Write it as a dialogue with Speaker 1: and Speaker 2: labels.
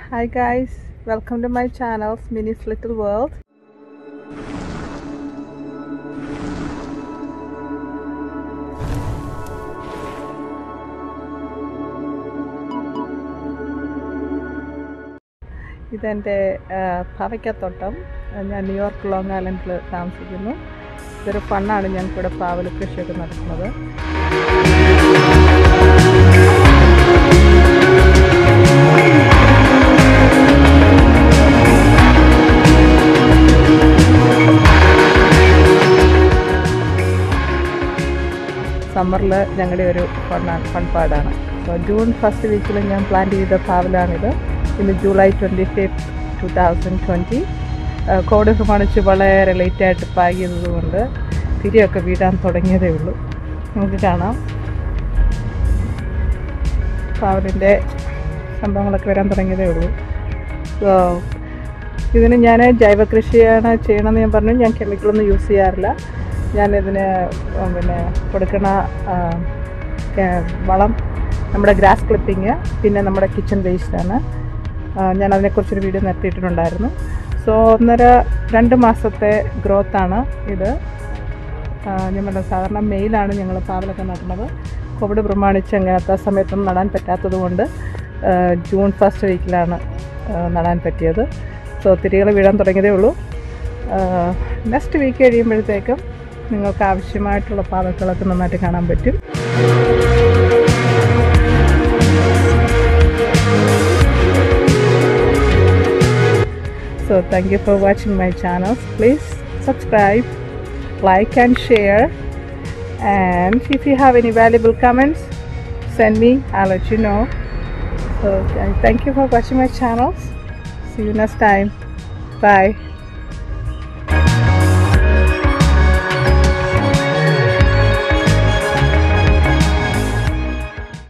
Speaker 1: Hi guys, welcome to my channel, Minnie's Little World. ഇതെൻ്റെ പാവയ്ക്കത്തോട്ടം ഞാൻ New York long ഐലൻഡിൽ താമസിക്കുന്നു ഇതൊരു ഫണ്ണാണ് ഞങ്ങൾക്കിവിടെ പാവൽ കൃഷിയൊക്കെ നടക്കുന്നത് സമ്മറിൽ ഞങ്ങളുടെ ഒരു ഫണ്ണാണ് ഫൺപാടാണ് അപ്പോൾ ജൂൺ ഫസ്റ്റ് വീക്കിൽ ഞാൻ പ്ലാൻ ചെയ്ത പാവലാണിത് ഇന്ന് July twenty fifth two thousand twenty Covid പ്രമാണിച്ച് വളരെ ലേറ്റായിട്ട് പാകിയത് കൊണ്ട് തിരിയൊക്കെ വീടാൻ തുടങ്ങിയതേ ഉള്ളൂ നമുക്ക് കാണാം പാവലിൻ്റെ സംഭവങ്ങളൊക്കെ വരാൻ തുടങ്ങിയതേ ഉള്ളൂ സോ ഇതിന് ഞാൻ ജൈവ കൃഷിയാണ് ചെയ്യണമെന്ന് ഞാൻ പറഞ്ഞു ഞാൻ കെമിക്കലൊന്നും യൂസ് ചെയ്യാറില്ല ഞാനിതിന് പിന്നെ കൊടുക്കണ ആ, കെ- വളം നമ്മുടെ ഗ്രാസ് ക്ലിപ്പിങ് പിന്നെ നമ്മുടെ കിച്ചൺ വേസ്റ്റാണ് ഞാൻ അതിനെക്കുറിച്ചൊരു വീഡിയോ നിർത്തിയിട്ടുണ്ടായിരുന്നു സോ ഒന്നര രണ്ട് മാസത്തെ ഗ്രോത്താണ് ഇത് ആ, ഞാൻ പറഞ്ഞ സാധാരണ മെയിലാണ് ഞങ്ങൾ പാവലൊക്കെ നടുന്നത് കോവിഡ് പ്രമാണിച്ച് അങ്ങനത്തെ സമയത്തൊന്നും നടാൻ പറ്റാത്തത് കൊണ്ട് ആ, ജൂൺ ഫസ്റ്റ് വീക്കിലാണ് ആ, നടാൻ പറ്റിയത് സോ തിരികൾ വീഴാൻ തുടങ്ങിയതേ ഉള്ളൂ നെക്സ്റ്റ് വീക്ക് കഴിയുമ്പോഴത്തേക്കും നിങ്ങൾക്ക് ആവശ്യമായിട്ടുള്ള പാവക്കളൊക്കെ നന്നായിട്ട് കാണാൻ പറ്റും So thank you for watching my channel. Please subscribe, like and share. And if you have any valuable comments, send me. I'll let you know. So uh, thank you for watching my channels. See you next time. Bye.